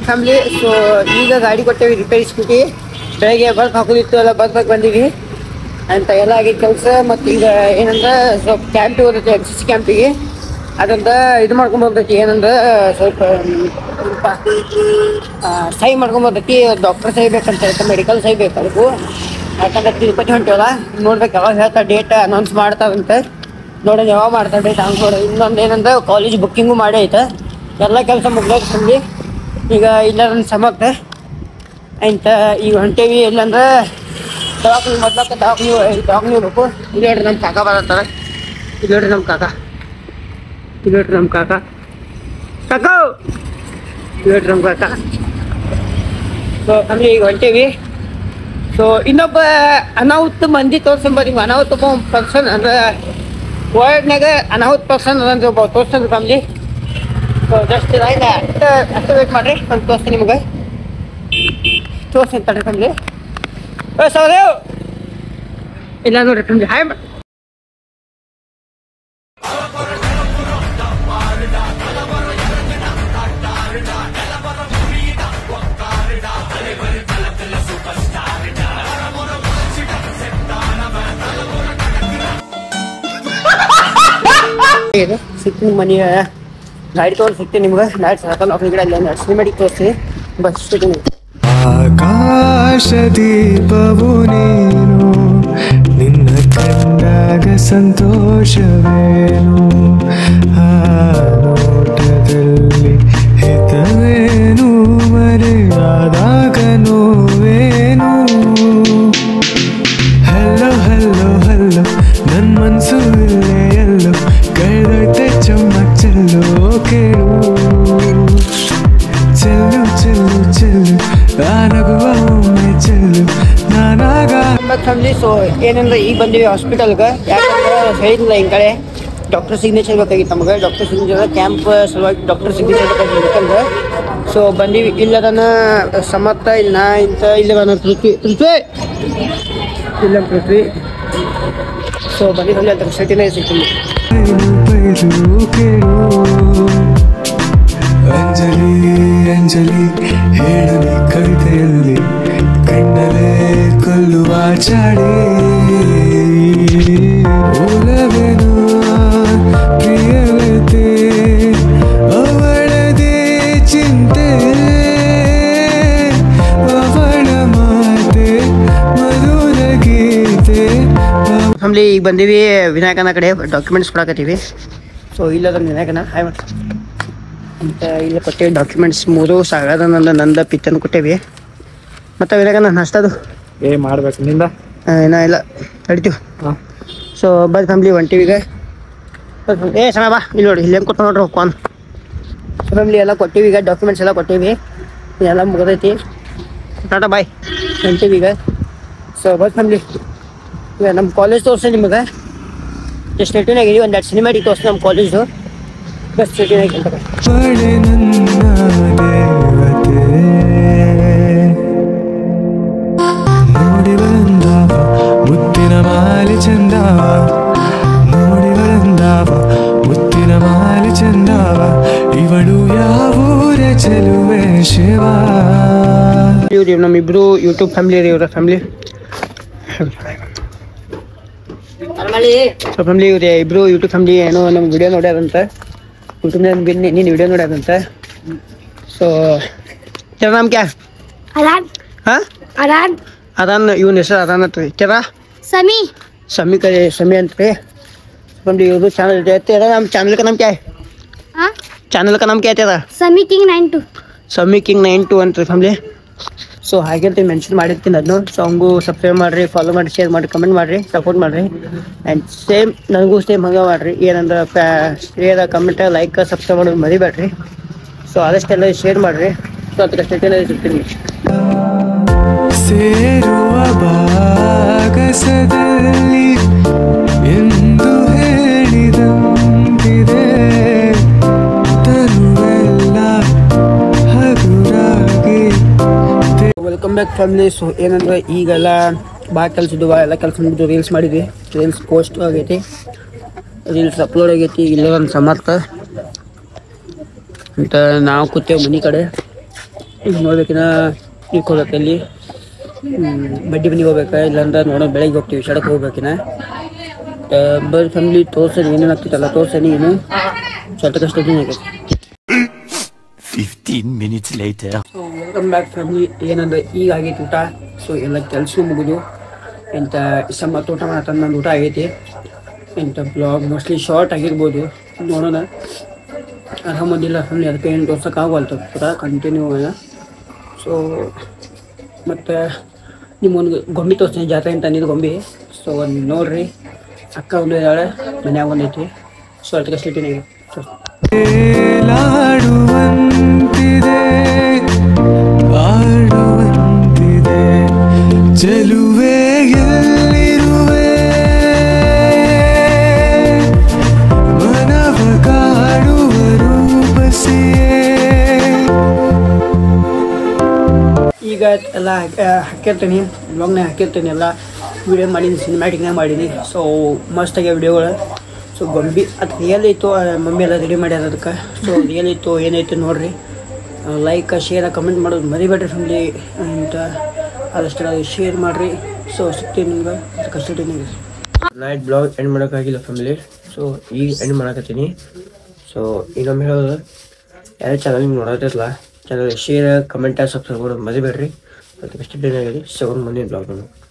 Family so ಈಗ ಗಾಡಿ ಕೊಟ್ಟೇವಿ ರಿಪೇರಿ ಸ್ಕೂಟಿ ಬೆಳಗ್ಗೆ ಬಲ್ಕ್ ಹಾಕೋದಿತ್ತು ಎಲ್ಲ ಬಲ್ಕ್ ಬಲ್ಕ್ ಬಂದೀವಿ ಅಂತ ಎಲ್ಲ ಆಗಿದ್ದ ಕೆಲಸ ಮತ್ತು ಈಗ ಏನಂದ್ರೆ ಸ್ವಲ್ಪ ಕ್ಯಾಂಪಿಗೆ ಹೋದೈತಿ ಎನ್ ಸಿ ಸಿ ಕ್ಯಾಂಪಿಗೆ ಅದಂತ ಇದು ಮಾಡ್ಕೊಂಬರ್ತೈತಿ ಏನಂದ್ರೆ ಸ್ವಲ್ಪ ಮ್, ಸ್ವಲ್ಪ ಆ, ಸಹಿ ಮಾಡ್ಕೊಂಬರ್ತೈತಿ ಡಾಕ್ಟರ್ ಸಹಿ ಬೇಕಂತ ಹೇಳ್ತಾ ಮೆಡಿಕಲ್ ಸಹಿ ಬೇಕು ಅದಕ್ಕೂ ಯಾಕಂದ್ರೆ ತಿರುಪತಿ ಹೊಂಟಿವಲ್ಲ ನೋಡ್ಬೇಕು ಯಾವಾಗ ಹೇಳ್ತಾ ಡೇಟ್ ಅನೌನ್ಸ್ ಮಾಡ್ತಾವಂತೆ ನೋಡೋದು ಯಾವಾಗ ಮಾಡ್ತಾರೆ ಡೇಟ್ ಹಂಗೆ ನೋಡಿ ಇನ್ನೊಂದು ಏನಂದ್ರೆ ಕಾಲೇಜ್ ಬುಕ್ಕಿಂಗು ಮಾಡಿ ಐತೆ ಎಲ್ಲ ಕೆಲಸ ಮುಗ್ದೈತೆ ಸಂಜೆ ಈಗ ಇಲ್ಲ ನನ್ನ ಸಮಕ್ಕೆ ಅಂತ ಈಗ ಹೊಂಟೇವಿ ಇಲ್ಲಂದ್ರೆ ದವಾಖಾನೆ ಮೊದ್ಲಕ್ಕ ದವಾಖಾನೆ ದವಾಖಾನೆ ಹೋಗ್ಬೇಕು ಇಲ್ಲಿ ಹೇಳ್ರಿ ನಮ್ಮ ಕಾಕ ಬರತ್ತಾರ ಇಲ್ಲಿ ಹೇಳ್ರಿ ನಮ್ಮ ಕಾಕ ಇಲ್ಲಿ ಹೇಳ್ರಿ ನಮ್ಮ ಕಾಕ ಕಾಕ ಇಲ್ಲಿ ಹೇಳ್ರಿ ನಮ್ಮ ಕಾಕ ಸೊ ಅಂದ್ರೆ ಈಗ ಹೊಂಟೇವಿ ಸೊ ಇನ್ನೊಬ್ಬ ಅನಾಹುತ ಮಂದಿ ತೋರ್ಸಂಬರಿ ಅನಾಹುತ ಪರ್ಸನ್ ಅಂದ್ರೆ ವರ್ಲ್ಡ್ನಾಗ ಅನಾಹುತ ಪರ್ಸನ್ ಅಂದ್ರೆ ಒಬ್ಬ ತೋರ್ಸನ್ ಫ್ಯಾಮ್ಲಿ ಸೊ ಜಸ್ಟ್ ಇದಾಗಿದೆ ಅಷ್ಟು ಅಷ್ಟು ವೇಟ್ ಮಾಡ್ರಿ ಒಂದು ತೋರಿಸ್ತೀನಿ ನಿಮ್ಗೆ ತೋರಿಸ್ತೀನಿ ತಡ್ರಿ ಫ್ಯಾಮ್ಲಿ ಏ ಸೌದೇವ್ ಇಲ್ಲ ನೋಡ್ರಿ ಫ್ಯಾಮ್ಲಿ ಹಾಯ್ ಇದು ಸಿಗ್ತೀನಿ ಮನೆಯ ಗಾಡಿ ತೊಗೊಂಡು ಸಿಗ್ತೀನಿ ನಿಮ್ಗೆ ನಾಳೆ ಸಾಕಲ್ಲ ಅವ್ರ ಕಡೆ ಅಲ್ಲಿ ಸಿನಿಮಾಟಿಕ್ ತೋರಿಸಿ ಬಸ್ ಸಿಗ್ತೀನಿ ಆಕಾಶ ದೀಪವು ನೀನು ನಿನ್ನ ಕಂಡಾಗ ಸಂತೋಷವೇನು ಆ ನೋಟದಲ್ಲಿ ಹಿತವೇನು ಮರೆಯಾದಾಗ ನೋವೇನು ಹಲೋ ಹಲೋ ಹಲೋ ನನ್ ಮನ್ಸು ಇಲ್ಲೇ ಎಲ್ಲೋ ಕಳೆದೋಯ್ತೆ ಚಮ್ಮಕ್ ಚೆಲ್ಲೋ ಕೇಳು ಚೆಲ್ಲು ಚೆಲ್ಲು ಚೆಲ್ಲು ಆ ನಗುವ ಒಮ್ಮೆ ಚೆಲ್ಲು ನಾನಾಗ ಫ್ಯಾಮಿಲಿ ಸೊ ಏನಂದ್ರೆ ಈಗ ಬಂದೀವಿ ಹಾಸ್ಪಿಟಲ್ಗೆ ಯಾಕಂದ್ರೆ ಹೇಳಿಲ್ಲ ಹಿಂಗ್ ಕಡೆ ಡಾಕ್ಟರ್ ಸಿಗ್ನೇಚರ್ ಬೇಕಾಗಿತ್ತು ನಮಗೆ ಡಾಕ್ಟರ್ ಸಿಗ್ನೇಚರ್ ಕ್ಯಾಂಪ್ ಸಲುವಾಗಿ ಡಾಕ್ಟರ್ ಸಿಗ್ನೇಚರ್ ಬೇಕಾಗಿತ್ತು ಮೆಡಿಕಲ್ಗೆ ಸೊ ಬಂದೀವಿ ಇಲ್ಲದನ ಸಮರ್ಥ ಇಲ್ಲ ಇಂಥ ಇಲ್ಲದನ ಪೃಥ್ವಿ ಪೃಥ್ವಿ ಇಲ್ಲ ಪೃಥ್ವಿ ಸೊ ಬಂದಿದ್ದಲ್ಲಿ ಅಂತ ಸೆಟಿನೇ ಸಿಗ್ತೀನಿ ಬೈದು ಬೈದು ಕೇಳು ಅಂಜಲಿ ಅಂಜಲಿ ಹೇಳಲಿ ಕವಿತೆಯಲ್ಲಿ ಕಣ್ಣಲೇ ಕೊಲ್ಲುವ ಚಾಡಿ ಒಲವೆನು ಪ್ರಿಯವತೆ ಅವಳದೇ ಚಿಂತೆ ಅವಳ ಮಾತೆ ಮಧುರ ಗೀತೆ ಫ್ಯಾಮ್ಲಿ ಈಗ ಬಂದೀವಿ ವಿನಾಯಕನ ಕಡೆ ಡಾಕ್ಯುಮೆಂಟ್ಸ್ ಕೊಡಕತ್ತೀವಿ ಸೊ ಇಲ್ಲದ ವಿನಾಯಕನ ಹಾಯ್ ಮಾಡಿ ಅಂತ ಇಲ್ಲಿ ಕೊಟ್ಟೇವಿ ಡಾಕ್ಯುಮೆಂಟ್ಸ್ ಮೂರು ಸಾಗದ ನಂದ ನಂದ ಪಿತ್ತನ್ನು ಕೊಟ್ಟೇವಿ ಮತ್ತು ವಿನಾಯಕನ ನಷ್ಟದು ಏ ಮಾಡ್ಬೇಕು ನಿಂದ ಏನೋ ಇಲ್ಲ ತಡಿತೀವಿ ಹಾಂ ಸೊ ಬರೀ ಫ್ಯಾಮ್ಲಿ ಹೊಂಟಿವಿಗೆ ಏ ಸಮಯ ಬಾ ಇಲ್ಲಿ ನೋಡಿ ಇಲ್ಲಿ ಹೆಂಗೆ ಕೊಟ್ಟು ನೋಡ್ರಿ ಹೋಗ್ಕೊಂಡು ಸೊ ಫ್ಯಾಮ್ಲಿ ಎಲ್ಲ ಕೊಟ್ಟಿವಿ ಈಗ ಡಾಕ್ಯುಮೆಂಟ್ಸ್ ಎಲ್ಲ ಕೊಟ್ಟೀವಿ ಎಲ್ಲ ಮುಗಿದೈತಿ ಟಾಟಾ ಬಾಯ್ ಹೊಂಟೀವಿ ಈಗ ಸೊ ಬಸ್ ಫ್ಯಾಮ್ಲಿ ಈಗ ನಮ್ಮ ಕಾಲೇಜ್ ತೋರಿಸಿ ನಿಮಗೆ ಜಸ್ಟ್ ನೆಟ್ಟಿನಾಗ ಇದೀವಿ ಒಂದು ಎರಡು ಸಿನಿಮಾಟಿಕ್ ತೋರಿಸಿ ನಮ್ಮ ಕಾಲೇಜು ಬಸ್ ಸಿಟಿನಾಗ ಬಳೆ ನನ್ನ ದೇವತೆ ನೋಡಿ ಬಂದಾವ ಮುತ್ತಿನ ಮಾಲಿ ಚಂದಾವ ನೋಡಿ ಬಂದಾವ ಮುತ್ತಿನ ಮಾಲಿ ಚಂದಾವ ಇವಳು ಯಾವೂರ ಚೆಲುವೆ ಶಿವ ಇವ್ರಿ ನಮ್ಮಿಬ್ರು ಯೂಟ್ಯೂಬ್ ಫ್ಯಾಮಿಲಿ ರೀ ಇವರ ಫ್ಯಾಮಿಲಿ ಸೊ ಫ್ಯಾಮಿಲಿ ಇವ್ರಿ ಇಬ್ರು ಯೂಟ್ಯೂಬ್ ಫ್ಯಾಮಿಲಿ ಏನೋ ನಮ್ಮ ವಿಡಿಯೋ ನೋಡ್ಯಾರಂತ ಯೂಟ್ಯೂಬ್ನಾಗ ನೀನು ವಿಡಿಯೋ ನೋಡ್ಯಾರಂತ ಸೊ तेरा नाम क्या है अरान हाँ अरान अदान ಇವನ ಹೆಸರು ಅದಾನ್ ಅಂತ ರೀ तेरा समी समी का समी ಅಂತ ರೀ ಫ್ಯಾಮಿಲಿ ಇವ್ರದ್ದು ಚಾನಲ್ ಇದೆ तेरा नाम चैनल का नाम क्या है हाँ ಚಾನಲ್ का नाम क्या है तेरा Sammy king nine two Sammy king nine two ಅಂತ ರೀ ಫ್ಯಾಮಿಲಿ ಸೊ ಹಾಗೆ ಅಂತ ಮೆನ್ಷನ್ ಮಾಡಿರ್ತೀನಿ ಅದನ್ನು ಸೊ ಹಂಗೂ ಸಬ್ಸ್ಕ್ರೈಬ್ ಮಾಡಿರಿ ಫಾಲೋ ಮಾಡಿ ಶೇರ್ ಮಾಡಿ ಕಮೆಂಟ್ ಮಾಡಿರಿ ಸಪೋರ್ಟ್ ಮಾಡಿರಿ ಆ್ಯಂಡ್ ಸೇಮ್ ನನಗೂ ಸೇಮ್ ಹಂಗೆ ಮಾಡಿರಿ ಏನಂದ್ರೆ ಪ್ಯಾ ಶೇರ್ ಕಮೆಂಟ್ ಲೈಕ್ ಸಬ್ಸ್ಕ್ರೈಬ್ ಮಾಡೋದು ಮರಿಬೇಡ್ರಿ ಸೊ ಆದಷ್ಟೆಲ್ಲ ಶೇರ್ ಮಾಡಿರಿ ಸೊ ಅದಕ್ಕೆ ಸ್ಟೇಟಲ್ಲಿ ಸಿಗ್ತೀನಿ ಸೇರುವ ಭಾಗಸದಲ್ಲಿ ಎಂದು ಹೇಳಿದಂತಿದೆ ತನುವೆಲ್ಲ ಹಗುರಾಗಿ ವೆಲ್ಕಮ್ ಬ್ಯಾಕ್ ಫ್ಯಾಮಿಲಿ ಸೊ ಏನಂದ್ರೆ ಈಗೆಲ್ಲ ಭಾಳ ಕೆಲಸ ಇದ್ವು ಎಲ್ಲ ಕೆಲಸ ಮುಗಿದು ರೀಲ್ಸ್ ಮಾಡಿದ್ವಿ ರೀಲ್ಸ್ ಪೋಸ್ಟ್ ಆಗೈತಿ ರೀಲ್ಸ್ ಅಪ್ಲೋಡ್ ಆಗೈತಿ ಇಲ್ಲ ಒಂದು ಸಮರ್ಥ ಅಂತ ನಾವು ಕೂತೇವೆ ಮನೆ ಕಡೆ ಈಗ ನೋಡ್ಬೇಕಿನ ಇಟ್ಕೋಬೇಕು ಇಲ್ಲಿ ಬಡ್ಡಿ ಮನೆಗೆ ಹೋಗ್ಬೇಕಾ ಇಲ್ಲಾಂದ್ರೆ ನೋಡೋ ಬೆಳಗ್ಗೆ ಹೋಗ್ತೀವಿ ಸಡಕ್ ಹೋಗ್ಬೇಕಿನ ಬರೀ ಫ್ಯಾಮಿಲಿ ತೋರ್ಸೋದು ಏನೇನು ಆಗ್ತಿತ್ತಲ್ಲ ತೋರ್ಸೋನಿ ಏನು ಸ್ವಲ್ಪ ಕಷ್ಟ ಆಗೈತೆ 15 minutes later. So welcome back family ಏನಂದ್ರೆ ಈಗ ಆಗೈತಿ ಊಟ ಸೊ ಎಲ್ಲ ಕೆಲಸ ಮುಗಿದು ಎಂತ ಸಮ ಊಟ ಮಾಡತ್ತ ನಂದು ಊಟ ಆಗೈತಿ ಎಂತ ಬ್ಲಾಗ್ ಮೋಸ್ಟ್ಲಿ ಶಾರ್ಟ್ ಆಗಿರ್ಬೋದು ನೋಡೋಣ ಆರಾಮದಿಲ್ಲ ಫ್ಯಾಮಿಲಿ ಅದಕ್ಕೆ ಏನು ತೋರ್ಸೋಕ್ಕಾಗಲ್ತು ಪೂರ ಕಂಟಿನ್ಯೂ ಅಲ್ಲ ಸೊ ಮತ್ತು ನಿಮ್ಮೊಂದು ಗೊಂಬೆ ತೋರಿಸ್ತೀನಿ ಜಾತ್ರೆ ಅಂತ ಅಂದಿದ್ದು ಗೊಂಬೆ ಸೊ ಒಂದು ನೋಡ್ರಿ ಅಕ್ಕ ಒಂದು ಇದ್ದಾಳೆ ಮನ್ಯಾಗ ಒಂದೈತಿ ಸೊ ಅದಕ್ಕೆ ಸ್ಲಿಟಿನ ಸೊ ತೇಲಾಡುವಂತಿದೆ ಆಡುವಂತಿದೆ ಚೆಲುವೆ ಎಲ್ಲಿರುವೆ ಮನವ ಕಾಡುವ ರೂಪಸಿಯೇ ಈಗ ಎಲ್ಲ ಹಾಕಿರ್ತೀನಿ ಬ್ಲಾಗ್ನಾಗ ಹಾಕಿರ್ತೀನಿ ಎಲ್ಲ ವಿಡಿಯೋ ಮಾಡೀನಿ ಸಿನಿಮ್ಯಾಟಿಕ್ನಾಗ ಮಾಡೀನಿ ಸೊ ಮಸ್ತಾಗಿ ವಿಡಿಯೋಗಳು ಸೊ ಗೊಂಬಿ ಅದು ರಿಯಲ್ ಇತ್ತು ಆ ಮಮ್ಮಿ ಎಲ್ಲ ರೆಡಿ ಮಾಡ್ಯಾರ ಅದಕ್ಕೆ ಸೊ ರಿಯಲ್ ಇತ್ತು ಏನೈತೆ ನೋಡ್ರಿ ಲೈಕ್ ಶೇರ್ ಕಮೆಂಟ್ ಮಾಡೋದು ಮರಿಬೇಡ್ರಿ ಫ್ಯಾಮಿಲಿ ಅಂತ ಆದಷ್ಟು ಶೇರ್ ಮಾಡಿರಿ ಸೊ ಸಿಗ್ತೀನಿ ನಿಮ್ಗೆ ಕಷ್ಟ ನೈಟ್ ಬ್ಲಾಗ್ ಎಂಡ್ ಮಾಡೋಕ್ಕಾಗಿಲ್ಲ ಫ್ಯಾಮಿಲಿ ಸೊ ಈಗ ಎಂಡ್ ಮಾಡಕತ್ತೀನಿ ಸೊ ಇನ್ನೊಮ್ಮೆ ಹೇಳೋದು ಯಾರೇ ಚಾನಲ್ ನೋಡೋದಿರಲ್ಲ ಚಾನಲ್ ಶೇರ್ ಕಮೆಂಟ್ ಸಬ್ಸ್ಕ್ರೈಬ್ ಮಾಡೋದು ಮರಿಬೇಡ್ರಿ ಅದಕ್ಕೆ ಅಷ್ಟು ಆಗಿದೆ ಸೆವೆನ್ ಮಂದಿ ಬ್ಲಾಗ್